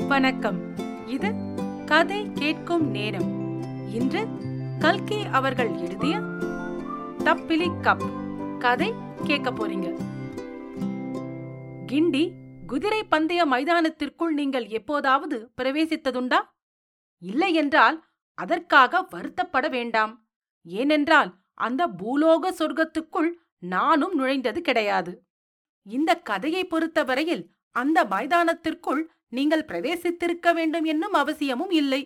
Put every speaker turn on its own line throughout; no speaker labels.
வணக்கம் இது கதை கேட்கும் நேரம் இன்று கல்கி அவர்கள் எழுதிய தப்பிலி கப் கதை கேட்க போறீங்க கிண்டி குதிரை பந்தய மைதானத்திற்குள் நீங்கள் எப்போதாவது பிரவேசித்ததுண்டா இல்லை என்றால் அதற்காக வருத்தப்பட வேண்டாம் ஏனென்றால் அந்த பூலோக சொர்க்கத்துக்குள் நானும் நுழைந்தது கிடையாது இந்த கதையை பொறுத்தவரையில் அந்த மைதானத்திற்குள் நீங்கள் பிரவேசித்திருக்க வேண்டும் என்னும் அவசியமும் இல்லை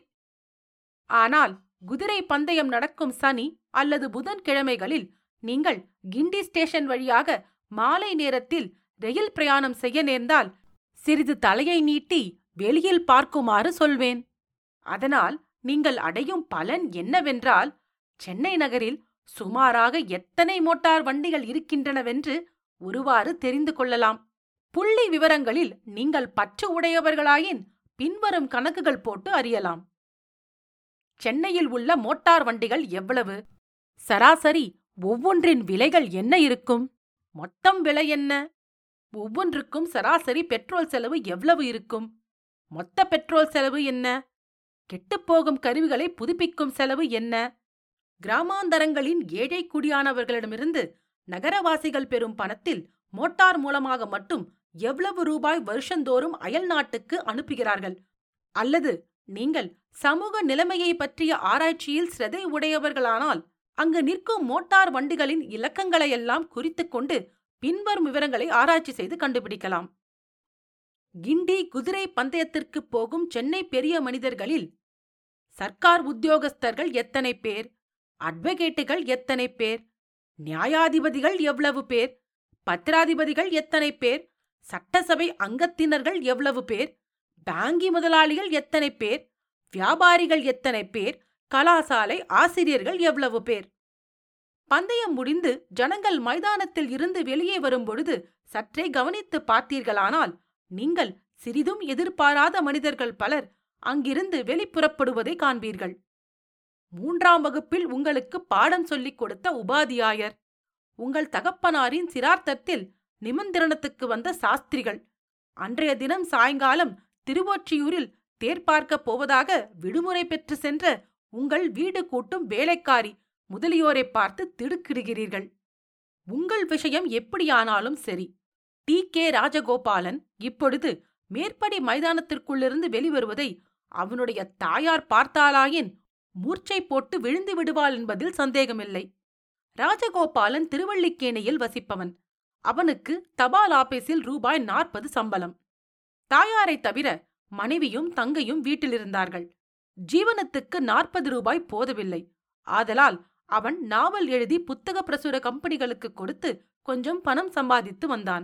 ஆனால் குதிரை பந்தயம் நடக்கும் சனி அல்லது புதன்கிழமைகளில் நீங்கள் கிண்டி ஸ்டேஷன் வழியாக மாலை நேரத்தில் ரயில் பிரயாணம் செய்ய நேர்ந்தால் சிறிது தலையை நீட்டி வெளியில் பார்க்குமாறு சொல்வேன் அதனால் நீங்கள் அடையும் பலன் என்னவென்றால் சென்னை நகரில் சுமாராக எத்தனை மோட்டார் வண்டிகள் இருக்கின்றனவென்று ஒருவாறு தெரிந்து கொள்ளலாம் புள்ளி விவரங்களில் நீங்கள் பற்று உடையவர்களாயின் பின்வரும் கணக்குகள் போட்டு அறியலாம் சென்னையில் உள்ள மோட்டார் வண்டிகள் எவ்வளவு சராசரி ஒவ்வொன்றின் விலைகள் என்ன இருக்கும் மொத்தம் விலை என்ன ஒவ்வொன்றுக்கும் சராசரி பெட்ரோல் செலவு எவ்வளவு இருக்கும் மொத்த பெட்ரோல் செலவு என்ன கெட்டுப்போகும் கருவிகளை புதுப்பிக்கும் செலவு என்ன கிராமாந்தரங்களின் ஏழை குடியானவர்களிடமிருந்து நகரவாசிகள் பெறும் பணத்தில் மோட்டார் மூலமாக மட்டும் எவ்வளவு ரூபாய் வருஷந்தோறும் அயல் நாட்டுக்கு அனுப்புகிறார்கள் அல்லது நீங்கள் சமூக நிலைமையை பற்றிய ஆராய்ச்சியில் சிரதை உடையவர்களானால் அங்கு நிற்கும் மோட்டார் வண்டிகளின் இலக்கங்களையெல்லாம் குறித்துக் கொண்டு பின்வரும் விவரங்களை ஆராய்ச்சி செய்து கண்டுபிடிக்கலாம் கிண்டி குதிரை பந்தயத்திற்குப் போகும் சென்னை பெரிய மனிதர்களில் சர்க்கார் உத்தியோகஸ்தர்கள் எத்தனை பேர் அட்வொகேட்டுகள் எத்தனை பேர் நியாயாதிபதிகள் எவ்வளவு பேர் பத்திராதிபதிகள் எத்தனை பேர் சட்டசபை அங்கத்தினர்கள் எவ்வளவு பேர் பாங்கி முதலாளிகள் எத்தனை பேர் வியாபாரிகள் எத்தனை பேர் கலாசாலை ஆசிரியர்கள் எவ்வளவு பேர் பந்தயம் முடிந்து ஜனங்கள் மைதானத்தில் இருந்து வெளியே வரும்பொழுது சற்றே கவனித்து பார்த்தீர்களானால் நீங்கள் சிறிதும் எதிர்பாராத மனிதர்கள் பலர் அங்கிருந்து வெளிப்புறப்படுவதை காண்பீர்கள் மூன்றாம் வகுப்பில் உங்களுக்கு பாடம் சொல்லிக் கொடுத்த உபாதியாயர் உங்கள் தகப்பனாரின் சிரார்த்தத்தில் நிமந்திரணத்துக்கு வந்த சாஸ்திரிகள் அன்றைய தினம் சாயங்காலம் திருவொற்றியூரில் தேர் பார்க்கப் போவதாக விடுமுறை பெற்று சென்ற உங்கள் வீடு கூட்டும் வேலைக்காரி முதலியோரை பார்த்து திடுக்கிடுகிறீர்கள் உங்கள் விஷயம் எப்படியானாலும் சரி டி கே ராஜகோபாலன் இப்பொழுது மேற்படி மைதானத்திற்குள்ளிருந்து வெளிவருவதை அவனுடைய தாயார் பார்த்தாலாயின் மூர்ச்சை போட்டு விழுந்து விடுவாள் என்பதில் சந்தேகமில்லை ராஜகோபாலன் திருவள்ளிக்கேணியில் வசிப்பவன் அவனுக்கு தபால் ஆபீஸில் ரூபாய் நாற்பது சம்பளம் தாயாரைத் தவிர மனைவியும் தங்கையும் வீட்டிலிருந்தார்கள் ஜீவனத்துக்கு நாற்பது ரூபாய் போதவில்லை ஆதலால் அவன் நாவல் எழுதி புத்தக பிரசுர கம்பெனிகளுக்கு கொடுத்து கொஞ்சம் பணம் சம்பாதித்து வந்தான்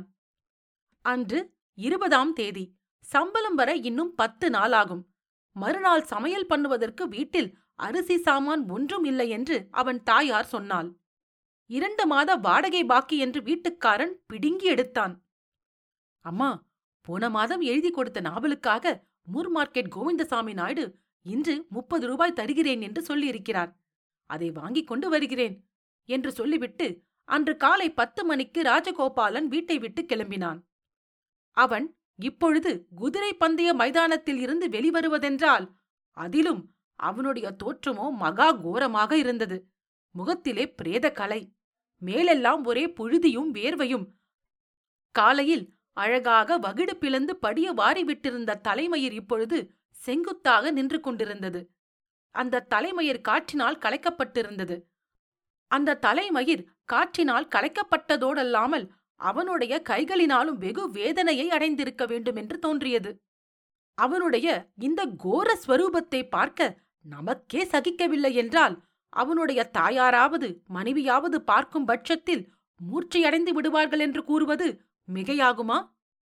அன்று இருபதாம் தேதி சம்பளம் வர இன்னும் பத்து நாளாகும் மறுநாள் சமையல் பண்ணுவதற்கு வீட்டில் அரிசி சாமான் ஒன்றும் இல்லை என்று அவன் தாயார் சொன்னாள் இரண்டு மாத வாடகை பாக்கி என்று வீட்டுக்காரன் பிடுங்கி எடுத்தான் அம்மா போன மாதம் எழுதி கொடுத்த நாவலுக்காக மூர் மார்க்கெட் கோவிந்தசாமி நாயுடு இன்று முப்பது ரூபாய் தருகிறேன் என்று சொல்லியிருக்கிறார் அதை வாங்கிக் கொண்டு வருகிறேன் என்று சொல்லிவிட்டு அன்று காலை பத்து மணிக்கு ராஜகோபாலன் வீட்டை விட்டு கிளம்பினான் அவன் இப்பொழுது குதிரை பந்தய மைதானத்தில் இருந்து வெளிவருவதென்றால் அதிலும் அவனுடைய தோற்றமோ மகா கோரமாக இருந்தது முகத்திலே பிரேத கலை மேலெல்லாம் ஒரே புழுதியும் வேர்வையும் காலையில் அழகாக வகிடு பிளந்து படிய வாரி விட்டிருந்த தலைமயிர் இப்பொழுது செங்குத்தாக நின்று கொண்டிருந்தது அந்த தலைமயிர் காற்றினால் கலைக்கப்பட்டிருந்தது அந்த தலைமயிர் காற்றினால் கலைக்கப்பட்டதோடல்லாமல் அவனுடைய கைகளினாலும் வெகு வேதனையை அடைந்திருக்க வேண்டும் என்று தோன்றியது அவனுடைய இந்த கோர ஸ்வரூபத்தை பார்க்க நமக்கே சகிக்கவில்லை என்றால் அவனுடைய தாயாராவது மனைவியாவது பார்க்கும் பட்சத்தில் மூர்ச்சையடைந்து விடுவார்கள் என்று கூறுவது மிகையாகுமா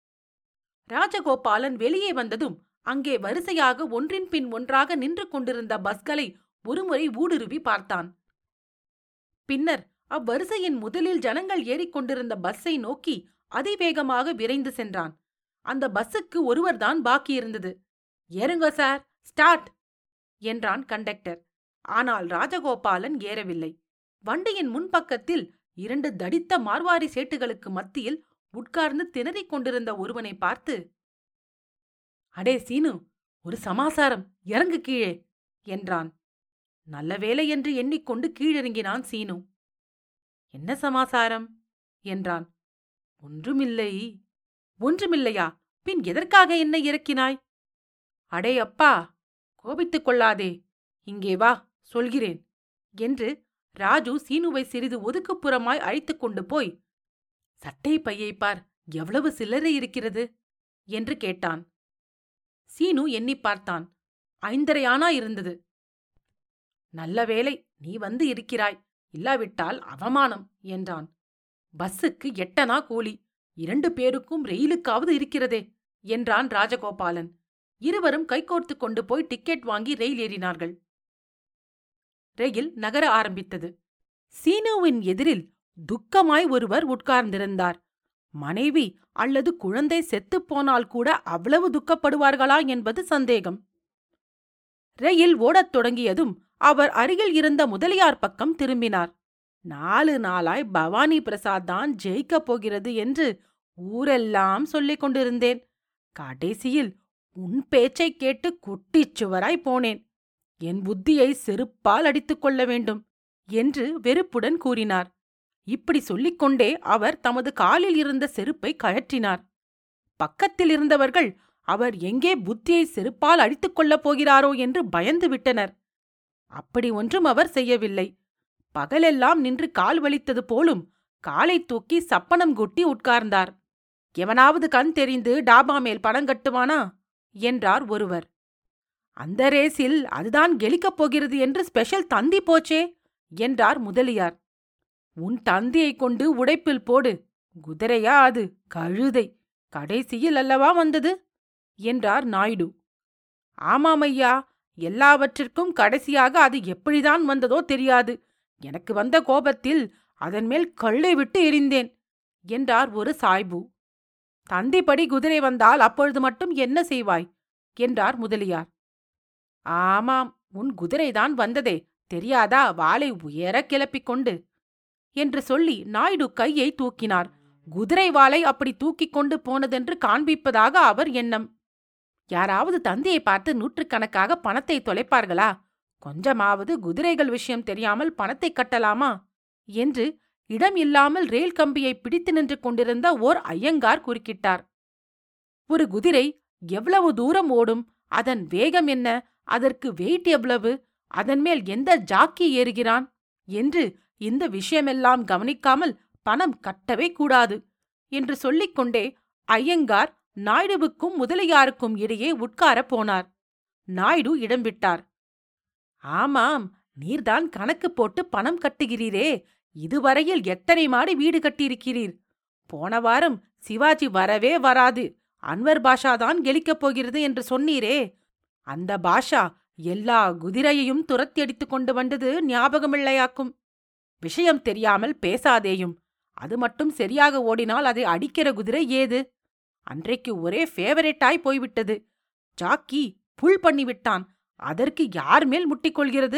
ராஜகோபாலன் வெளியே வந்ததும் அங்கே வரிசையாக ஒன்றின் பின் ஒன்றாக நின்று கொண்டிருந்த பஸ்களை ஒருமுறை ஊடுருவி பார்த்தான் பின்னர் அவ்வரிசையின் முதலில் ஜனங்கள் ஏறிக்கொண்டிருந்த பஸ்ஸை நோக்கி அதிவேகமாக விரைந்து சென்றான் அந்த பஸ்ஸுக்கு ஒருவர்தான் பாக்கியிருந்தது ஏறுங்க சார் ஸ்டார்ட் என்றான் கண்டக்டர் ஆனால் ராஜகோபாலன் ஏறவில்லை வண்டியின் முன்பக்கத்தில் இரண்டு தடித்த மார்வாரி சேட்டுகளுக்கு மத்தியில் உட்கார்ந்து திணறிக் கொண்டிருந்த ஒருவனை பார்த்து அடே சீனு ஒரு சமாசாரம் இறங்கு கீழே என்றான் நல்ல வேலை என்று எண்ணிக்கொண்டு கீழிறங்கினான் சீனு என்ன சமாசாரம் என்றான் ஒன்றுமில்லை ஒன்றுமில்லையா பின் எதற்காக என்னை இறக்கினாய் அடே அப்பா கோபித்துக் கொள்ளாதே இங்கே வா சொல்கிறேன் என்று ராஜு சீனுவை சிறிது ஒதுக்குப்புறமாய் அழைத்துக் கொண்டு போய் சட்டை பையை பார் எவ்வளவு சில்லறை இருக்கிறது என்று கேட்டான் சீனு எண்ணிப் பார்த்தான் ஐந்தரை ஆனா இருந்தது நல்ல வேலை நீ வந்து இருக்கிறாய் இல்லாவிட்டால் அவமானம் என்றான் பஸ்ஸுக்கு எட்டனா கூலி இரண்டு பேருக்கும் ரெயிலுக்காவது இருக்கிறதே என்றான் ராஜகோபாலன் இருவரும் கைகோர்த்து கொண்டு போய் டிக்கெட் வாங்கி ரயில் ஏறினார்கள் ரயில் நகர ஆரம்பித்தது சீனுவின் எதிரில் துக்கமாய் ஒருவர் உட்கார்ந்திருந்தார் மனைவி அல்லது குழந்தை செத்துப் போனால் கூட அவ்வளவு துக்கப்படுவார்களா என்பது சந்தேகம் ரயில் ஓடத் தொடங்கியதும் அவர் அருகில் இருந்த முதலியார் பக்கம் திரும்பினார் நாலு நாளாய் பவானி பிரசாத் தான் ஜெயிக்கப் போகிறது என்று ஊரெல்லாம் சொல்லிக் கொண்டிருந்தேன் கடைசியில் உன் பேச்சைக் கேட்டு குட்டிச் சுவராய் போனேன் என் புத்தியை செருப்பால் அடித்துக் கொள்ள வேண்டும் என்று வெறுப்புடன் கூறினார் இப்படி சொல்லிக்கொண்டே அவர் தமது காலில் இருந்த செருப்பை கழற்றினார் பக்கத்தில் இருந்தவர்கள் அவர் எங்கே புத்தியை செருப்பால் அடித்துக் கொள்ளப் போகிறாரோ என்று பயந்து விட்டனர் அப்படி ஒன்றும் அவர் செய்யவில்லை பகலெல்லாம் நின்று கால் வலித்தது போலும் காலை தூக்கி சப்பனம் குட்டி உட்கார்ந்தார் எவனாவது கண் தெரிந்து டாபா மேல் பணம் கட்டுவானா என்றார் ஒருவர் அந்த ரேஸில் அதுதான் கெலிக்கப் போகிறது என்று ஸ்பெஷல் தந்தி போச்சே என்றார் முதலியார் உன் தந்தியைக் கொண்டு உடைப்பில் போடு குதிரையா அது கழுதை கடைசியில் அல்லவா வந்தது என்றார் நாயுடு ஆமாம் ஐயா எல்லாவற்றிற்கும் கடைசியாக அது எப்படிதான் வந்ததோ தெரியாது எனக்கு வந்த கோபத்தில் அதன் மேல் கள்ளை விட்டு எரிந்தேன் என்றார் ஒரு சாய்பு தந்திப்படி குதிரை வந்தால் அப்பொழுது மட்டும் என்ன செய்வாய் என்றார் முதலியார் ஆமாம் உன் குதிரைதான் வந்ததே தெரியாதா வாளை உயர கிளப்பிக் கொண்டு என்று சொல்லி நாயுடு கையை தூக்கினார் குதிரை வாளை அப்படி தூக்கிக் கொண்டு போனதென்று காண்பிப்பதாக அவர் எண்ணம் யாராவது தந்தையை பார்த்து நூற்றுக்கணக்காக பணத்தை தொலைப்பார்களா கொஞ்சமாவது குதிரைகள் விஷயம் தெரியாமல் பணத்தை கட்டலாமா என்று இடம் இல்லாமல் ரயில் கம்பியை பிடித்து நின்று கொண்டிருந்த ஓர் ஐயங்கார் குறுக்கிட்டார் ஒரு குதிரை எவ்வளவு தூரம் ஓடும் அதன் வேகம் என்ன அதற்கு வெயிட் எவ்வளவு அதன் மேல் எந்த ஜாக்கி ஏறுகிறான் என்று இந்த விஷயமெல்லாம் கவனிக்காமல் பணம் கட்டவே கூடாது என்று சொல்லிக்கொண்டே ஐயங்கார் நாயுடுவுக்கும் முதலியாருக்கும் இடையே உட்காரப் போனார் நாயுடு இடம் விட்டார் ஆமாம் நீர்தான் கணக்கு போட்டு பணம் கட்டுகிறீரே இதுவரையில் எத்தனை மாடி வீடு கட்டியிருக்கிறீர் போன வாரம் சிவாஜி வரவே வராது அன்வர் பாஷா தான் கெலிக்கப் போகிறது என்று சொன்னீரே அந்த பாஷா எல்லா குதிரையையும் துரத்தி அடித்துக் கொண்டு வந்தது ஞாபகமில்லையாக்கும் விஷயம் தெரியாமல் பேசாதேயும் அது மட்டும் சரியாக ஓடினால் அதை அடிக்கிற குதிரை ஏது அன்றைக்கு ஒரே ஃபேவரேட்டாய் போய்விட்டது ஜாக்கி புல் பண்ணிவிட்டான் அதற்கு யார் மேல் முட்டிக்கொள்கிறது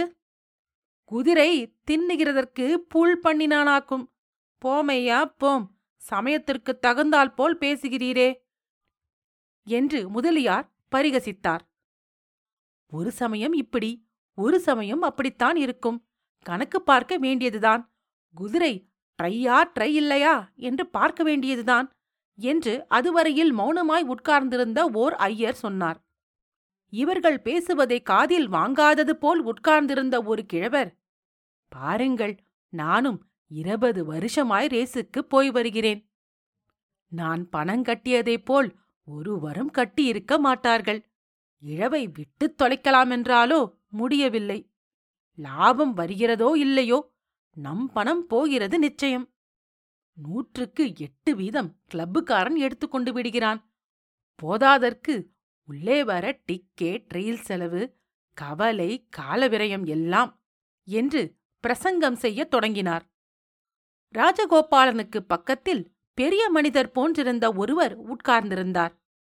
குதிரை தின்னுகிறதற்கு புல் பண்ணினானாக்கும் போமையா போம் சமயத்திற்கு தகுந்தால் போல் பேசுகிறீரே என்று முதலியார் பரிகசித்தார் ஒரு சமயம் இப்படி ஒரு சமயம் அப்படித்தான் இருக்கும் கணக்கு பார்க்க வேண்டியதுதான் குதிரை ட்ரையா ட்ரை இல்லையா என்று பார்க்க வேண்டியதுதான் என்று அதுவரையில் மௌனமாய் உட்கார்ந்திருந்த ஓர் ஐயர் சொன்னார் இவர்கள் பேசுவதை காதில் வாங்காதது போல் உட்கார்ந்திருந்த ஒரு கிழவர் பாருங்கள் நானும் இருபது வருஷமாய் ரேசுக்கு போய் வருகிறேன் நான் பணம் கட்டியதைப் போல் ஒருவரும் கட்டியிருக்க மாட்டார்கள் இழவை விட்டுத் தொலைக்கலாமென்றாலோ முடியவில்லை லாபம் வருகிறதோ இல்லையோ நம் பணம் போகிறது நிச்சயம் நூற்றுக்கு எட்டு வீதம் கிளப்புக்காரன் எடுத்துக்கொண்டு விடுகிறான் போதாதற்கு உள்ளே வர டிக்கெட் ரயில் செலவு கவலை காலவிரயம் எல்லாம் என்று பிரசங்கம் செய்யத் தொடங்கினார் ராஜகோபாலனுக்கு பக்கத்தில் பெரிய மனிதர் போன்றிருந்த ஒருவர் உட்கார்ந்திருந்தார்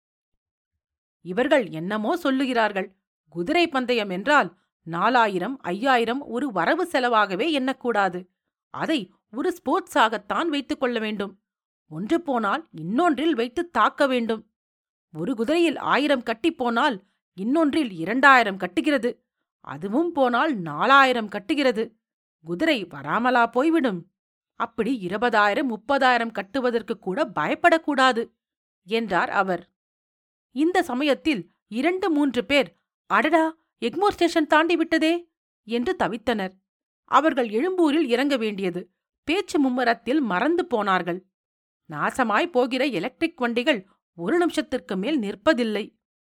இவர்கள் என்னமோ சொல்லுகிறார்கள் குதிரை பந்தயம் என்றால் நாலாயிரம் ஐயாயிரம் ஒரு வரவு செலவாகவே எண்ணக்கூடாது அதை ஒரு ஸ்போர்ட்ஸாகத்தான் வைத்துக் கொள்ள வேண்டும் ஒன்று போனால் இன்னொன்றில் வைத்து தாக்க வேண்டும் ஒரு குதிரையில் ஆயிரம் கட்டிப் போனால் இன்னொன்றில் இரண்டாயிரம் கட்டுகிறது அதுவும் போனால் நாலாயிரம் கட்டுகிறது குதிரை வராமலா போய்விடும் அப்படி இருபதாயிரம் முப்பதாயிரம் கட்டுவதற்கு கூட பயப்படக்கூடாது என்றார் அவர் இந்த சமயத்தில் இரண்டு மூன்று பேர் அடடா எக்மோர் ஸ்டேஷன் தாண்டி விட்டதே என்று தவித்தனர் அவர்கள் எழும்பூரில் இறங்க வேண்டியது பேச்சு மும்மரத்தில் மறந்து போனார்கள் நாசமாய் போகிற எலக்ட்ரிக் வண்டிகள் ஒரு நிமிஷத்திற்கு மேல் நிற்பதில்லை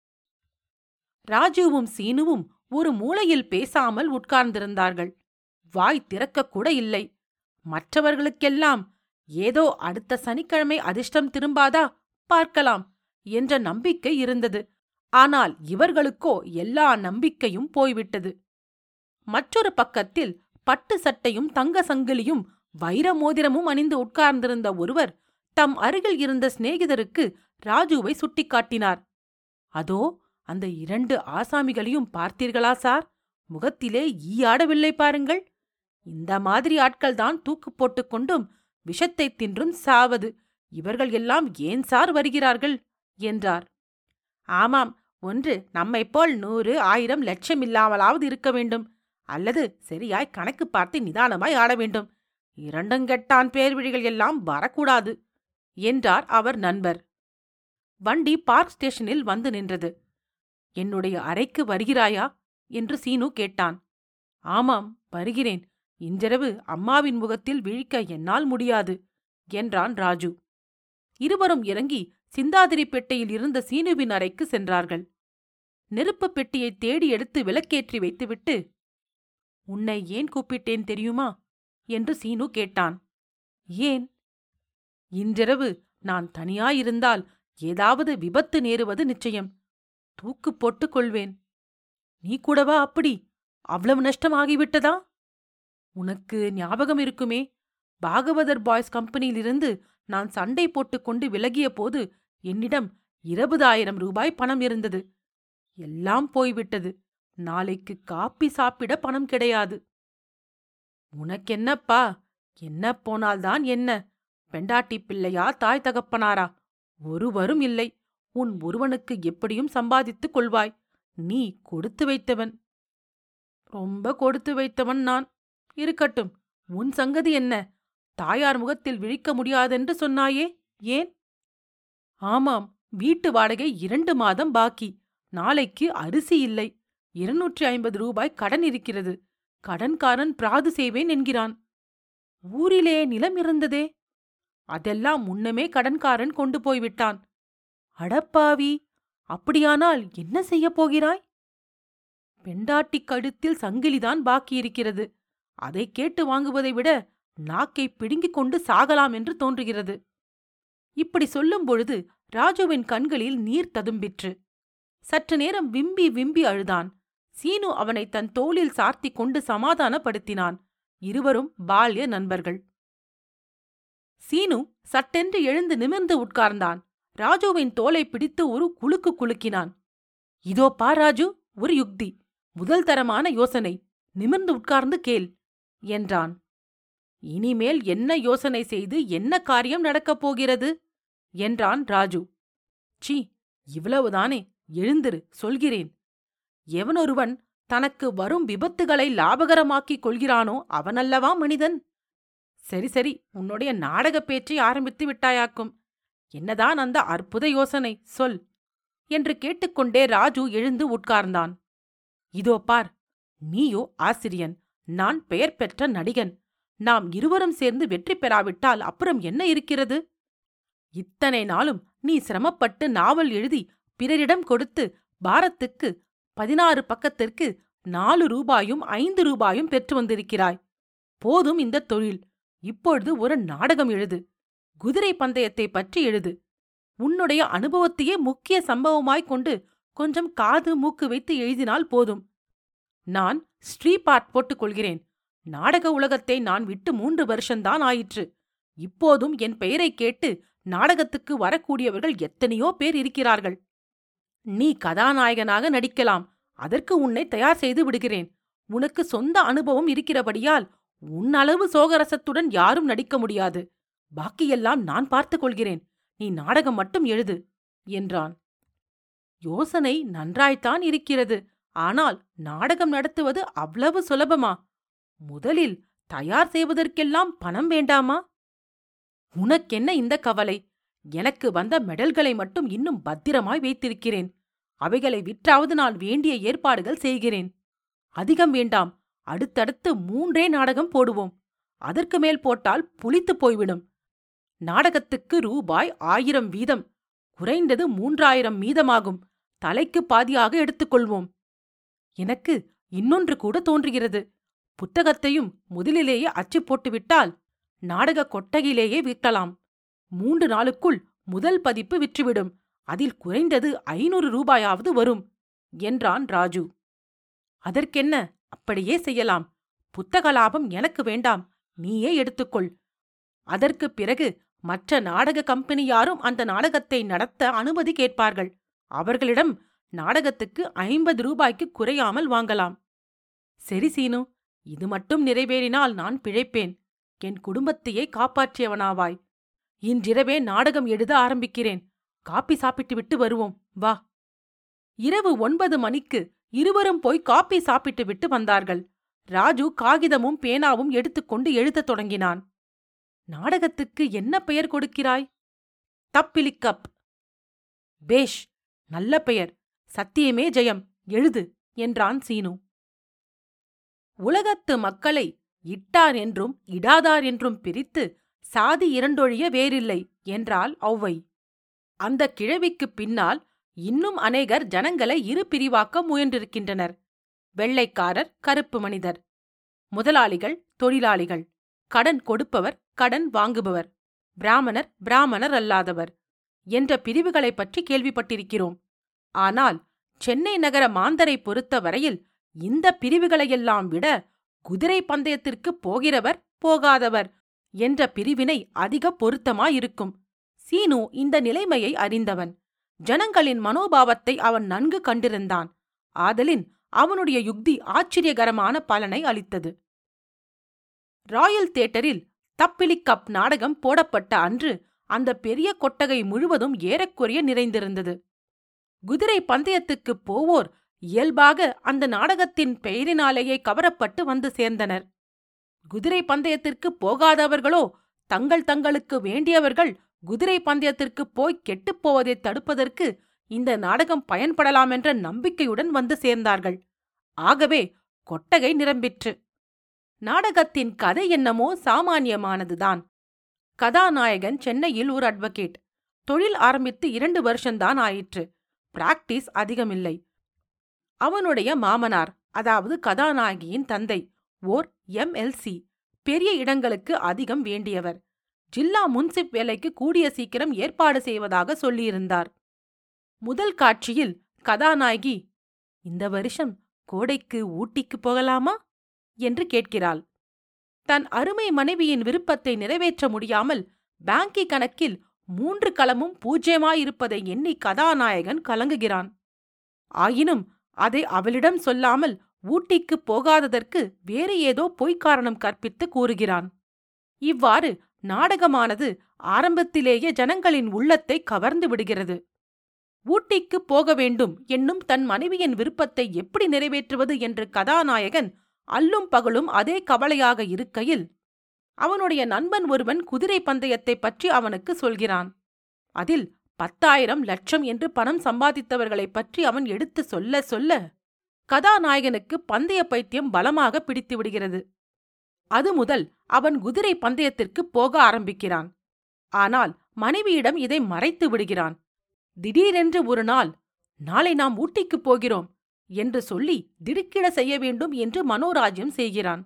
ராஜுவும் சீனுவும் ஒரு மூலையில் பேசாமல் உட்கார்ந்திருந்தார்கள் வாய் திறக்கக்கூட இல்லை மற்றவர்களுக்கெல்லாம் ஏதோ அடுத்த சனிக்கிழமை அதிர்ஷ்டம் திரும்பாதா பார்க்கலாம் என்ற நம்பிக்கை இருந்தது ஆனால் இவர்களுக்கோ எல்லா நம்பிக்கையும் போய்விட்டது மற்றொரு பக்கத்தில் பட்டு சட்டையும் தங்க சங்கிலியும் வைர மோதிரமும் அணிந்து உட்கார்ந்திருந்த ஒருவர் தம் அருகில் இருந்த சிநேகிதருக்கு ராஜுவை சுட்டிக்காட்டினார் அதோ அந்த இரண்டு ஆசாமிகளையும் பார்த்தீர்களா சார் முகத்திலே ஈயாடவில்லை பாருங்கள் இந்த மாதிரி ஆட்கள்தான் தூக்கு போட்டுக் கொண்டும் விஷத்தை தின்றும் சாவது இவர்கள் எல்லாம் ஏன் சார் வருகிறார்கள் என்றார் ஆமாம் ஒன்று நம்மைப் போல் நூறு ஆயிரம் லட்சம் இல்லாமலாவது இருக்க வேண்டும் அல்லது சரியாய் கணக்கு பார்த்து நிதானமாய் ஆட வேண்டும் இரண்டுங்கெட்டான் பேர்விழிகள் எல்லாம் வரக்கூடாது என்றார் அவர் நண்பர் வண்டி பார்க் ஸ்டேஷனில் வந்து நின்றது என்னுடைய அறைக்கு வருகிறாயா என்று சீனு கேட்டான் ஆமாம் வருகிறேன் இன்றிரவு அம்மாவின் முகத்தில் விழிக்க என்னால் முடியாது என்றான் ராஜு இருவரும் இறங்கி சிந்தாதிரிப்பேட்டையில் இருந்த சீனுவின் அறைக்கு சென்றார்கள் நெருப்புப் பெட்டியை தேடி எடுத்து விளக்கேற்றி வைத்துவிட்டு உன்னை ஏன் கூப்பிட்டேன் தெரியுமா என்று சீனு கேட்டான் ஏன் இன்றிரவு நான் தனியாயிருந்தால் ஏதாவது விபத்து நேருவது நிச்சயம் தூக்கு போட்டுக் கொள்வேன் நீ கூடவா அப்படி அவ்வளவு நஷ்டமாகிவிட்டதா உனக்கு ஞாபகம் இருக்குமே பாகவதர் பாய்ஸ் கம்பெனியிலிருந்து நான் சண்டை போட்டுக்கொண்டு விலகிய போது என்னிடம் இருபதாயிரம் ரூபாய் பணம் இருந்தது எல்லாம் போய்விட்டது நாளைக்கு காப்பி சாப்பிட பணம் கிடையாது உனக்கென்னப்பா என்ன போனால்தான் என்ன பெண்டாட்டி பிள்ளையா தாய் தகப்பனாரா ஒருவரும் இல்லை உன் ஒருவனுக்கு எப்படியும் சம்பாதித்துக் கொள்வாய் நீ கொடுத்து வைத்தவன் ரொம்ப கொடுத்து வைத்தவன் நான் இருக்கட்டும் உன் சங்கதி என்ன தாயார் முகத்தில் விழிக்க முடியாதென்று சொன்னாயே ஏன் ஆமாம் வீட்டு வாடகை இரண்டு மாதம் பாக்கி நாளைக்கு அரிசி இல்லை இருநூற்றி ஐம்பது ரூபாய் கடன் இருக்கிறது கடன்காரன் பிராது செய்வேன் என்கிறான் ஊரிலே நிலம் இருந்ததே அதெல்லாம் முன்னமே கடன்காரன் கொண்டு போய்விட்டான் அடப்பாவி அப்படியானால் என்ன செய்யப் போகிறாய் பெண்டாட்டிக் கழுத்தில் சங்கிலிதான் பாக்கியிருக்கிறது அதை கேட்டு வாங்குவதை விட நாக்கை பிடுங்கிக் கொண்டு சாகலாம் என்று தோன்றுகிறது இப்படி சொல்லும் பொழுது ராஜுவின் கண்களில் நீர் ததும்பிற்று சற்று நேரம் விம்பி விம்பி அழுதான் சீனு அவனை தன் தோளில் சார்த்திக் கொண்டு சமாதானப்படுத்தினான் இருவரும் பால்ய நண்பர்கள் சீனு சட்டென்று எழுந்து நிமிர்ந்து உட்கார்ந்தான் ராஜுவின் தோலை பிடித்து ஒரு குலுக்கு குலுக்கினான் இதோ பா ராஜு ஒரு யுக்தி முதல் தரமான யோசனை நிமிர்ந்து உட்கார்ந்து கேள் என்றான் இனிமேல் என்ன யோசனை செய்து என்ன காரியம் நடக்கப் போகிறது என்றான் ராஜு சி இவ்வளவுதானே எழுந்திரு சொல்கிறேன் எவனொருவன் தனக்கு வரும் விபத்துகளை லாபகரமாக்கிக் கொள்கிறானோ அவனல்லவா மனிதன் சரி சரி உன்னுடைய நாடகப் பேச்சை ஆரம்பித்து விட்டாயாக்கும் என்னதான் அந்த அற்புத யோசனை சொல் என்று கேட்டுக்கொண்டே ராஜு எழுந்து உட்கார்ந்தான் இதோ பார் நீயோ ஆசிரியன் நான் பெயர் பெற்ற நடிகன் நாம் இருவரும் சேர்ந்து வெற்றி பெறாவிட்டால் அப்புறம் என்ன இருக்கிறது இத்தனை நாளும் நீ சிரமப்பட்டு நாவல் எழுதி பிறரிடம் கொடுத்து பாரத்துக்கு பதினாறு பக்கத்திற்கு நாலு ரூபாயும் ஐந்து ரூபாயும் பெற்று வந்திருக்கிறாய் போதும் இந்த தொழில் இப்பொழுது ஒரு நாடகம் எழுது குதிரை பந்தயத்தை பற்றி எழுது உன்னுடைய அனுபவத்தையே முக்கிய சம்பவமாய்க் கொண்டு கொஞ்சம் காது மூக்கு வைத்து எழுதினால் போதும் நான் ஸ்ரீபாட் போட்டுக் கொள்கிறேன் நாடக உலகத்தை நான் விட்டு மூன்று வருஷந்தான் ஆயிற்று இப்போதும் என் பெயரைக் கேட்டு நாடகத்துக்கு வரக்கூடியவர்கள் எத்தனையோ பேர் இருக்கிறார்கள் நீ கதாநாயகனாக நடிக்கலாம் அதற்கு உன்னை தயார் செய்து விடுகிறேன் உனக்கு சொந்த அனுபவம் இருக்கிறபடியால் உன் அளவு சோகரசத்துடன் யாரும் நடிக்க முடியாது பாக்கியெல்லாம் நான் பார்த்துக் கொள்கிறேன் நீ நாடகம் மட்டும் எழுது என்றான் யோசனை நன்றாய்த்தான் இருக்கிறது ஆனால் நாடகம் நடத்துவது அவ்வளவு சுலபமா முதலில் தயார் செய்வதற்கெல்லாம் பணம் வேண்டாமா உனக்கென்ன இந்த கவலை எனக்கு வந்த மெடல்களை மட்டும் இன்னும் பத்திரமாய் வைத்திருக்கிறேன் அவைகளை விற்றாவது நான் வேண்டிய ஏற்பாடுகள் செய்கிறேன் அதிகம் வேண்டாம் அடுத்தடுத்து மூன்றே நாடகம் போடுவோம் அதற்கு மேல் போட்டால் புளித்துப் போய்விடும் நாடகத்துக்கு ரூபாய் ஆயிரம் வீதம் குறைந்தது மூன்றாயிரம் மீதமாகும் தலைக்கு பாதியாக எடுத்துக்கொள்வோம் எனக்கு இன்னொன்று கூட தோன்றுகிறது புத்தகத்தையும் முதலிலேயே அச்சு போட்டுவிட்டால் நாடக கொட்டகையிலேயே விற்கலாம் மூன்று நாளுக்குள் முதல் பதிப்பு விற்றுவிடும் அதில் குறைந்தது ஐநூறு ரூபாயாவது வரும் என்றான் ராஜு அதற்கென்ன அப்படியே செய்யலாம் புத்தக லாபம் எனக்கு வேண்டாம் நீயே எடுத்துக்கொள் அதற்குப் பிறகு மற்ற நாடக கம்பெனி யாரும் அந்த நாடகத்தை நடத்த அனுமதி கேட்பார்கள் அவர்களிடம் நாடகத்துக்கு ஐம்பது ரூபாய்க்கு குறையாமல் வாங்கலாம் சரி சீனு இது மட்டும் நிறைவேறினால் நான் பிழைப்பேன் என் குடும்பத்தையே காப்பாற்றியவனாவாய் இன்றிரவே நாடகம் எழுத ஆரம்பிக்கிறேன் காப்பி சாப்பிட்டு விட்டு வருவோம் வா இரவு ஒன்பது மணிக்கு இருவரும் போய் காப்பி சாப்பிட்டு விட்டு வந்தார்கள் ராஜு காகிதமும் பேனாவும் எடுத்துக்கொண்டு எழுதத் தொடங்கினான் நாடகத்துக்கு என்ன பெயர் கொடுக்கிறாய் தப்பிலிக்கப் பேஷ் நல்ல பெயர் சத்தியமே ஜெயம் எழுது என்றான் சீனு உலகத்து மக்களை இட்டார் என்றும் இடாதார் என்றும் பிரித்து சாதி இரண்டொழிய வேறில்லை என்றாள் ஔவை அந்த கிழவிக்குப் பின்னால் இன்னும் அநேகர் ஜனங்களை இரு பிரிவாக்க முயன்றிருக்கின்றனர் வெள்ளைக்காரர் கருப்பு மனிதர் முதலாளிகள் தொழிலாளிகள் கடன் கொடுப்பவர் கடன் வாங்குபவர் பிராமணர் பிராமணர் அல்லாதவர் என்ற பிரிவுகளைப் பற்றி கேள்விப்பட்டிருக்கிறோம் ஆனால் சென்னை நகர மாந்தரை பொறுத்த வரையில் இந்த பிரிவுகளையெல்லாம் விட குதிரை பந்தயத்திற்கு போகிறவர் போகாதவர் என்ற பிரிவினை அதிக பொருத்தமாயிருக்கும் சீனு இந்த நிலைமையை அறிந்தவன் ஜனங்களின் மனோபாவத்தை அவன் நன்கு கண்டிருந்தான் ஆதலின் அவனுடைய யுக்தி ஆச்சரியகரமான பலனை அளித்தது ராயல் தியேட்டரில் தப்பிலி கப் நாடகம் போடப்பட்ட அன்று அந்த பெரிய கொட்டகை முழுவதும் ஏறக்குறைய நிறைந்திருந்தது குதிரை பந்தயத்துக்குப் போவோர் இயல்பாக அந்த நாடகத்தின் பெயரினாலேயே கவரப்பட்டு வந்து சேர்ந்தனர் குதிரை பந்தயத்திற்கு போகாதவர்களோ தங்கள் தங்களுக்கு வேண்டியவர்கள் குதிரை பந்தயத்திற்கு போய் கெட்டுப் போவதை தடுப்பதற்கு இந்த நாடகம் பயன்படலாம் என்ற நம்பிக்கையுடன் வந்து சேர்ந்தார்கள் ஆகவே கொட்டகை நிரம்பிற்று நாடகத்தின் கதை என்னமோ சாமானியமானதுதான் கதாநாயகன் சென்னையில் ஒரு அட்வொகேட் தொழில் ஆரம்பித்து இரண்டு வருஷம்தான் ஆயிற்று பிராக்டிஸ் அதிகமில்லை அவனுடைய மாமனார் அதாவது கதாநாயகியின் தந்தை ஓர் எம்எல்சி பெரிய இடங்களுக்கு அதிகம் வேண்டியவர் ஜில்லா முன்சிப் வேலைக்கு கூடிய சீக்கிரம் ஏற்பாடு செய்வதாக சொல்லியிருந்தார் முதல் காட்சியில் கதாநாயகி இந்த வருஷம் கோடைக்கு ஊட்டிக்கு போகலாமா என்று கேட்கிறாள் தன் அருமை மனைவியின் விருப்பத்தை நிறைவேற்ற முடியாமல் பாங்கி கணக்கில் மூன்று களமும் பூஜ்யமாயிருப்பதை எண்ணி கதாநாயகன் கலங்குகிறான் ஆயினும் அதை அவளிடம் சொல்லாமல் ஊட்டிக்குப் போகாததற்கு வேறு ஏதோ பொய்க்காரணம் கற்பித்து கூறுகிறான் இவ்வாறு நாடகமானது ஆரம்பத்திலேயே ஜனங்களின் உள்ளத்தை கவர்ந்து விடுகிறது ஊட்டிக்குப் போக வேண்டும் என்னும் தன் மனைவியின் விருப்பத்தை எப்படி நிறைவேற்றுவது என்று கதாநாயகன் அல்லும் பகலும் அதே கவலையாக இருக்கையில் அவனுடைய நண்பன் ஒருவன் குதிரை பந்தயத்தைப் பற்றி அவனுக்கு சொல்கிறான் அதில் பத்தாயிரம் லட்சம் என்று பணம் சம்பாதித்தவர்களைப் பற்றி அவன் எடுத்து சொல்ல சொல்ல கதாநாயகனுக்கு பந்தய பைத்தியம் பலமாக பிடித்து விடுகிறது அது முதல் அவன் குதிரை பந்தயத்திற்கு போக ஆரம்பிக்கிறான் ஆனால் மனைவியிடம் இதை மறைத்து விடுகிறான் திடீரென்று ஒரு நாள் நாளை நாம் ஊட்டிக்குப் போகிறோம் என்று சொல்லி திடுக்கிட செய்ய வேண்டும் என்று மனோராஜ்யம் செய்கிறான்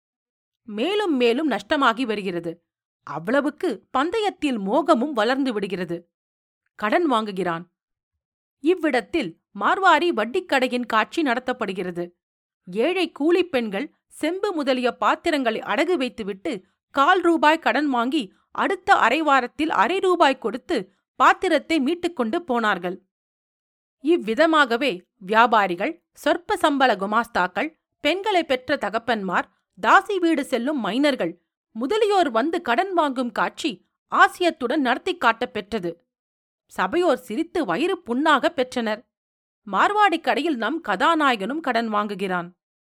மேலும் மேலும் நஷ்டமாகி வருகிறது அவ்வளவுக்கு பந்தயத்தில் மோகமும் வளர்ந்து விடுகிறது கடன் வாங்குகிறான் இவ்விடத்தில் மார்வாரி வட்டிக்கடையின் காட்சி நடத்தப்படுகிறது ஏழை கூலிப் பெண்கள் செம்பு முதலிய பாத்திரங்களை அடகு வைத்துவிட்டு கால் ரூபாய் கடன் வாங்கி அடுத்த அரை வாரத்தில் அரை ரூபாய் கொடுத்து பாத்திரத்தை மீட்டுக்கொண்டு போனார்கள் இவ்விதமாகவே வியாபாரிகள் சொற்ப சம்பள குமாஸ்தாக்கள் பெண்களை பெற்ற தகப்பன்மார் தாசி வீடு செல்லும் மைனர்கள் முதலியோர் வந்து கடன் வாங்கும் காட்சி ஆசியத்துடன் நடத்திக் காட்டப் பெற்றது சபையோர் சிரித்து வயிறு புண்ணாகப் பெற்றனர் மார்வாடிக் கடையில் நம் கதாநாயகனும் கடன் வாங்குகிறான்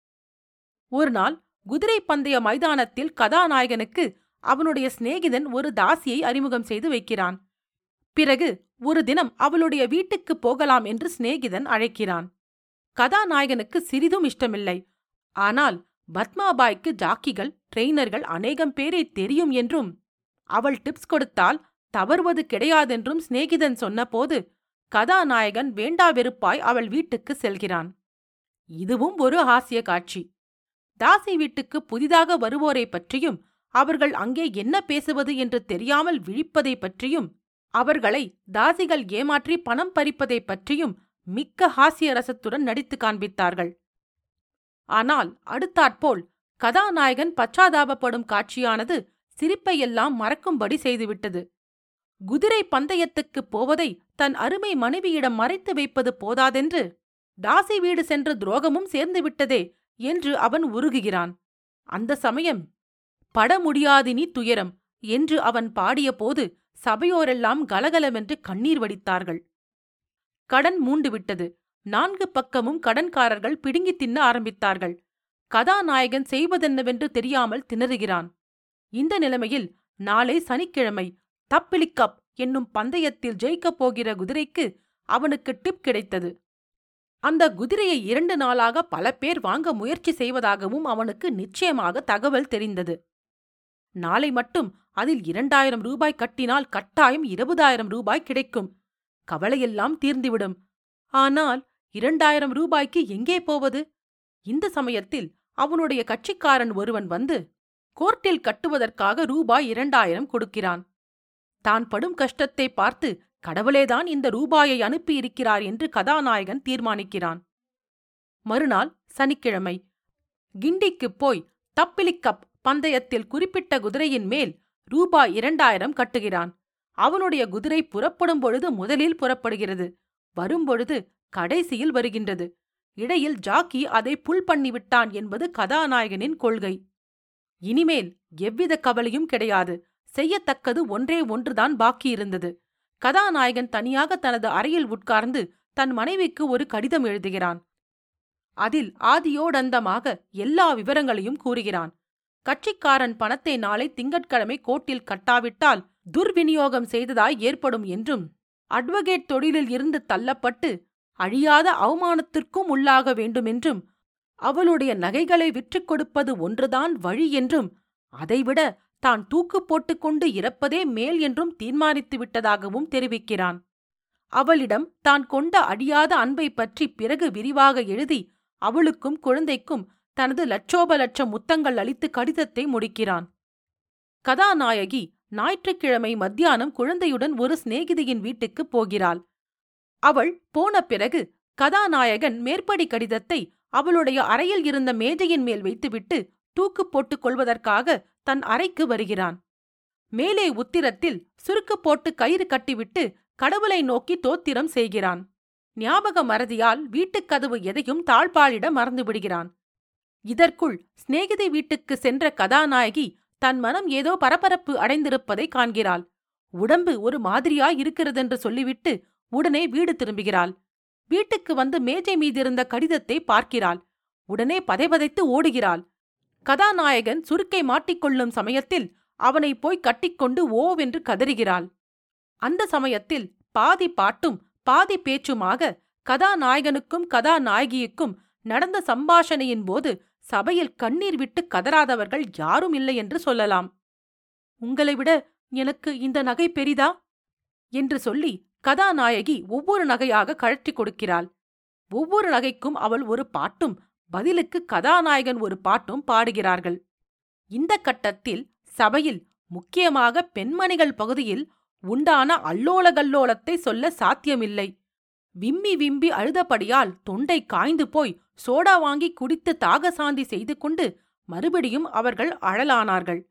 ஒரு நாள் குதிரை பந்தய மைதானத்தில் கதாநாயகனுக்கு அவனுடைய சிநேகிதன் ஒரு தாசியை அறிமுகம் செய்து வைக்கிறான் பிறகு ஒரு தினம் அவளுடைய வீட்டுக்கு போகலாம் என்று சிநேகிதன் அழைக்கிறான் கதாநாயகனுக்கு சிறிதும் இஷ்டமில்லை ஆனால் பத்மாபாய்க்கு ஜாக்கிகள் ட்ரெய்னர்கள் அநேகம் பேரை தெரியும் என்றும் அவள் டிப்ஸ் கொடுத்தால் தவறுவது கிடையாதென்றும் சிநேகிதன் சொன்னபோது கதாநாயகன் வேண்டா வெறுப்பாய் அவள் வீட்டுக்கு செல்கிறான் இதுவும் ஒரு ஹாஸ்ய காட்சி தாசி வீட்டுக்கு புதிதாக வருவோரை பற்றியும் அவர்கள் அங்கே என்ன பேசுவது என்று தெரியாமல் விழிப்பதை பற்றியும் அவர்களை தாசிகள் ஏமாற்றி பணம் பறிப்பதை பற்றியும் மிக்க ஹாஸ்ய ரசத்துடன் நடித்து காண்பித்தார்கள் ஆனால் அடுத்தாற்போல் கதாநாயகன் பச்சாதாபப்படும் காட்சியானது சிரிப்பையெல்லாம் மறக்கும்படி செய்துவிட்டது குதிரை பந்தயத்துக்குப் போவதை தன் அருமை மனைவியிடம் மறைத்து வைப்பது போதாதென்று தாசி வீடு சென்ற துரோகமும் சேர்ந்து விட்டதே என்று அவன் உருகுகிறான் அந்த சமயம் பட முடியாதினி துயரம் என்று அவன் பாடியபோது சபையோரெல்லாம் கலகலவென்று கண்ணீர் வடித்தார்கள் கடன் மூண்டுவிட்டது நான்கு பக்கமும் கடன்காரர்கள் பிடுங்கி தின்ன ஆரம்பித்தார்கள் கதாநாயகன் செய்வதென்னவென்று தெரியாமல் திணறுகிறான் இந்த நிலைமையில் நாளை சனிக்கிழமை தப்பிலிக்கப் என்னும் பந்தயத்தில் ஜெயிக்கப் போகிற குதிரைக்கு அவனுக்கு டிப் கிடைத்தது அந்த குதிரையை இரண்டு நாளாக பல பேர் வாங்க முயற்சி செய்வதாகவும் அவனுக்கு நிச்சயமாக தகவல் தெரிந்தது நாளை மட்டும் அதில் இரண்டாயிரம் ரூபாய் கட்டினால் கட்டாயம் இருபதாயிரம் ரூபாய் கிடைக்கும் கவலையெல்லாம் தீர்ந்துவிடும் ஆனால் இரண்டாயிரம் ரூபாய்க்கு எங்கே போவது இந்த சமயத்தில் அவனுடைய கட்சிக்காரன் ஒருவன் வந்து கோர்ட்டில் கட்டுவதற்காக ரூபாய் இரண்டாயிரம் கொடுக்கிறான் தான் படும் கஷ்டத்தை பார்த்து கடவுளேதான் இந்த ரூபாயை அனுப்பியிருக்கிறார் என்று கதாநாயகன் தீர்மானிக்கிறான் மறுநாள் சனிக்கிழமை கிண்டிக்குப் போய் தப்பிலிக்கப் பந்தயத்தில் குறிப்பிட்ட குதிரையின் மேல் ரூபாய் இரண்டாயிரம் கட்டுகிறான் அவனுடைய குதிரை புறப்படும் பொழுது முதலில் புறப்படுகிறது வரும்பொழுது கடைசியில் வருகின்றது இடையில் ஜாக்கி அதை புல் பண்ணிவிட்டான் என்பது கதாநாயகனின் கொள்கை இனிமேல் எவ்வித கவலையும் கிடையாது செய்யத்தக்கது ஒன்றே ஒன்றுதான் பாக்கியிருந்தது கதாநாயகன் தனியாக தனது அறையில் உட்கார்ந்து தன் மனைவிக்கு ஒரு கடிதம் எழுதுகிறான் அதில் ஆதியோடந்தமாக எல்லா விவரங்களையும் கூறுகிறான் கட்சிக்காரன் பணத்தை நாளை திங்கட்கிழமை கோர்ட்டில் கட்டாவிட்டால் துர்விநியோகம் செய்ததாய் ஏற்படும் என்றும் அட்வொகேட் தொழிலில் இருந்து தள்ளப்பட்டு அழியாத அவமானத்திற்கும் உள்ளாக வேண்டுமென்றும் அவளுடைய நகைகளை விற்றுக் கொடுப்பது ஒன்றுதான் வழி என்றும் அதைவிட தான் தூக்கு போட்டுக்கொண்டு இறப்பதே மேல் என்றும் தீர்மானித்து விட்டதாகவும் தெரிவிக்கிறான் அவளிடம் தான் கொண்ட அடியாத அன்பை பற்றி பிறகு விரிவாக எழுதி அவளுக்கும் குழந்தைக்கும் தனது லட்சோப லட்சம் முத்தங்கள் அளித்து கடிதத்தை முடிக்கிறான் கதாநாயகி ஞாயிற்றுக்கிழமை மத்தியானம் குழந்தையுடன் ஒரு சிநேகிதியின் வீட்டுக்குப் போகிறாள் அவள் போன பிறகு கதாநாயகன் மேற்படி கடிதத்தை அவளுடைய அறையில் இருந்த மேஜையின் மேல் வைத்துவிட்டு தூக்கு போட்டுக் கொள்வதற்காக தன் அறைக்கு வருகிறான் மேலே உத்திரத்தில் சுருக்கு போட்டு கயிறு கட்டிவிட்டு கடவுளை நோக்கி தோத்திரம் செய்கிறான் ஞாபக மறதியால் வீட்டுக் கதவு எதையும் தாழ்பாளிட மறந்துவிடுகிறான் இதற்குள் சிநேகிதி வீட்டுக்கு சென்ற கதாநாயகி தன் மனம் ஏதோ பரபரப்பு அடைந்திருப்பதை காண்கிறாள் உடம்பு ஒரு மாதிரியாய் இருக்கிறதென்று சொல்லிவிட்டு உடனே வீடு திரும்புகிறாள் வீட்டுக்கு வந்து மேஜை மீதிருந்த கடிதத்தை பார்க்கிறாள் உடனே பதைபதைத்து ஓடுகிறாள் கதாநாயகன் சுருக்கை மாட்டிக்கொள்ளும் சமயத்தில் அவனை போய் கட்டிக்கொண்டு ஓவென்று கதறுகிறாள் அந்த சமயத்தில் பாதி பாட்டும் பாதி பேச்சுமாக கதாநாயகனுக்கும் கதாநாயகியுக்கும் நடந்த சம்பாஷணையின் போது சபையில் கண்ணீர் விட்டு கதறாதவர்கள் யாரும் இல்லை என்று சொல்லலாம் உங்களை விட எனக்கு இந்த நகை பெரிதா என்று சொல்லி கதாநாயகி ஒவ்வொரு நகையாக கழற்றி கொடுக்கிறாள் ஒவ்வொரு நகைக்கும் அவள் ஒரு பாட்டும் பதிலுக்கு கதாநாயகன் ஒரு பாட்டும் பாடுகிறார்கள் இந்த கட்டத்தில் சபையில் முக்கியமாக பெண்மணிகள் பகுதியில் உண்டான அல்லோலகல்லோலத்தை சொல்ல சாத்தியமில்லை விம்மி விம்பி அழுதபடியால் தொண்டை காய்ந்து போய் சோடா வாங்கி குடித்து தாகசாந்தி செய்து கொண்டு மறுபடியும் அவர்கள் அழலானார்கள்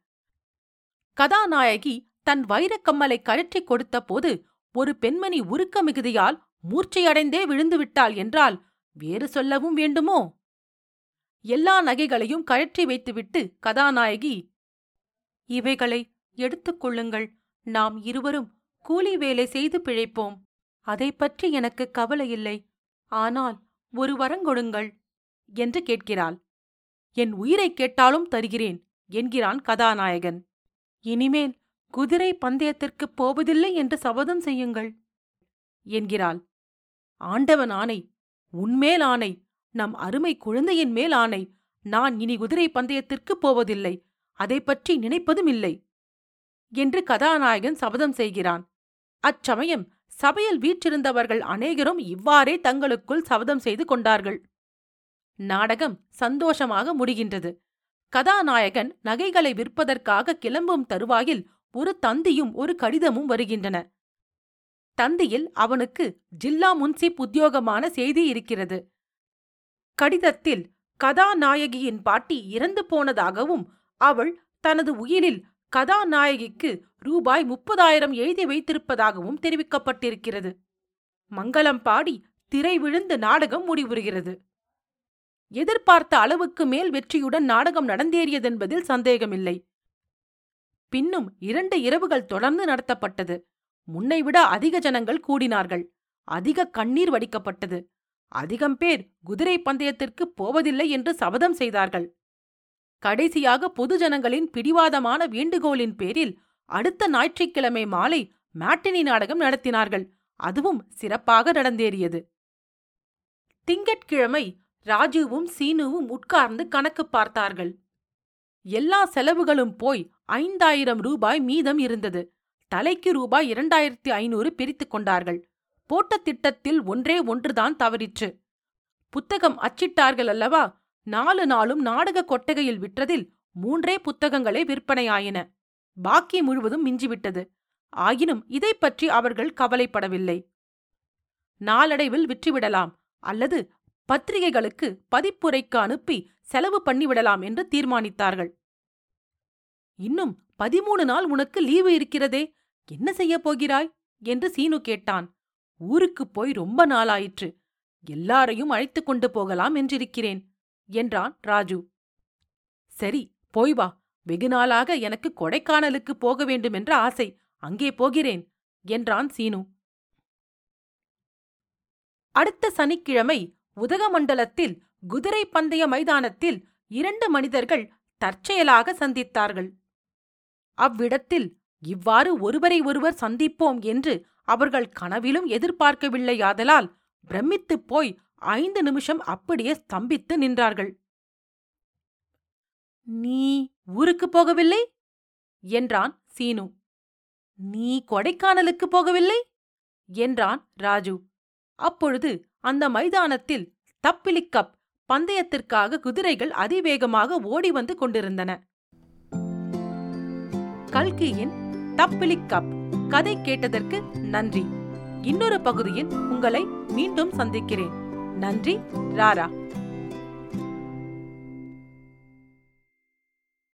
கதாநாயகி தன் வைரக்கம்மலை கழற்றிக் கொடுத்த போது ஒரு பெண்மணி உருக்க மிகுதியால் மூர்ச்சையடைந்தே விழுந்துவிட்டாள் என்றால் வேறு சொல்லவும் வேண்டுமோ எல்லா நகைகளையும் கழற்றி வைத்துவிட்டு கதாநாயகி இவைகளை எடுத்துக் கொள்ளுங்கள் நாம் இருவரும் கூலி வேலை செய்து பிழைப்போம் அதை பற்றி எனக்கு கவலையில்லை ஆனால் ஒரு வரங்கொடுங்கள் என்று கேட்கிறாள் என் உயிரைக் கேட்டாலும் தருகிறேன் என்கிறான் கதாநாயகன் இனிமேல் குதிரை பந்தயத்திற்குப் போவதில்லை என்று சபதம் செய்யுங்கள் என்கிறாள் ஆண்டவன் ஆணை உன்மேல் ஆணை நம் அருமை குழந்தையின் மேல் ஆணை நான் இனி குதிரை பந்தயத்திற்குப் போவதில்லை அதைப் பற்றி நினைப்பதும் இல்லை என்று கதாநாயகன் சபதம் செய்கிறான் அச்சமயம் சபையில் வீற்றிருந்தவர்கள் அநேகரும் இவ்வாறே தங்களுக்குள் சபதம் செய்து கொண்டார்கள் நாடகம் சந்தோஷமாக முடிகின்றது கதாநாயகன் நகைகளை விற்பதற்காக கிளம்பும் தருவாயில் ஒரு தந்தியும் ஒரு கடிதமும் வருகின்றன தந்தியில் அவனுக்கு ஜில்லா முன்சிப் உத்தியோகமான செய்தி இருக்கிறது கடிதத்தில் கதாநாயகியின் பாட்டி இறந்து போனதாகவும் அவள் தனது உயிரில் கதாநாயகிக்கு ரூபாய் முப்பதாயிரம் எழுதி வைத்திருப்பதாகவும் தெரிவிக்கப்பட்டிருக்கிறது மங்களம் பாடி திரை விழுந்து நாடகம் முடிவுறுகிறது எதிர்பார்த்த அளவுக்கு மேல் வெற்றியுடன் நாடகம் நடந்தேறியதென்பதில் சந்தேகமில்லை பின்னும் இரண்டு இரவுகள் தொடர்ந்து நடத்தப்பட்டது முன்னைவிட அதிக ஜனங்கள் கூடினார்கள் அதிக கண்ணீர் வடிக்கப்பட்டது அதிகம் பேர் குதிரை பந்தயத்திற்கு போவதில்லை என்று சபதம் செய்தார்கள் கடைசியாக பொது ஜனங்களின் பிடிவாதமான வேண்டுகோளின் பேரில் அடுத்த ஞாயிற்றுக்கிழமை மாலை மேட்டினி நாடகம் நடத்தினார்கள் அதுவும் சிறப்பாக நடந்தேறியது திங்கட்கிழமை ராஜுவும் சீனுவும் உட்கார்ந்து கணக்கு பார்த்தார்கள் எல்லா செலவுகளும் போய் ஐந்தாயிரம் ரூபாய் மீதம் இருந்தது தலைக்கு ரூபாய் இரண்டாயிரத்தி ஐநூறு பிரித்துக் கொண்டார்கள் போட்ட திட்டத்தில் ஒன்றே ஒன்றுதான் தவறிற்று புத்தகம் அச்சிட்டார்கள் அல்லவா நாலு நாளும் நாடக கொட்டகையில் விற்றதில் மூன்றே புத்தகங்களே விற்பனையாயின பாக்கி முழுவதும் மிஞ்சிவிட்டது ஆயினும் இதைப் பற்றி அவர்கள் கவலைப்படவில்லை நாளடைவில் விற்றுவிடலாம் அல்லது பத்திரிகைகளுக்கு பதிப்புரைக்கு அனுப்பி செலவு பண்ணிவிடலாம் என்று தீர்மானித்தார்கள் இன்னும் பதிமூணு நாள் உனக்கு லீவு இருக்கிறதே என்ன செய்யப் போகிறாய் என்று சீனு கேட்டான் ஊருக்குப் போய் ரொம்ப நாளாயிற்று எல்லாரையும் அழைத்துக் கொண்டு போகலாம் என்றிருக்கிறேன் என்றான் ராஜு சரி போய் வா வெகு நாளாக எனக்கு கொடைக்கானலுக்கு போக வேண்டுமென்ற ஆசை அங்கே போகிறேன் என்றான் சீனு அடுத்த சனிக்கிழமை உதகமண்டலத்தில் குதிரை பந்தய மைதானத்தில் இரண்டு மனிதர்கள் தற்செயலாக சந்தித்தார்கள் அவ்விடத்தில் இவ்வாறு ஒருவரை ஒருவர் சந்திப்போம் என்று அவர்கள் கனவிலும் எதிர்பார்க்கவில்லையாதலால் பிரமித்துப் போய் ஐந்து நிமிஷம் அப்படியே ஸ்தம்பித்து நின்றார்கள் நீ ஊருக்கு போகவில்லை என்றான் சீனு நீ கொடைக்கானலுக்கு போகவில்லை என்றான் ராஜு அப்பொழுது அந்த மைதானத்தில் தப்பிலிக்கப் பந்தயத்திற்காக குதிரைகள் அதிவேகமாக ஓடி வந்து கொண்டிருந்தன கல்கியின் தப்பிலிக்கப் கதை கேட்டதற்கு நன்றி இன்னொரு பகுதியில் உங்களை மீண்டும் சந்திக்கிறேன் நன்றி ராரா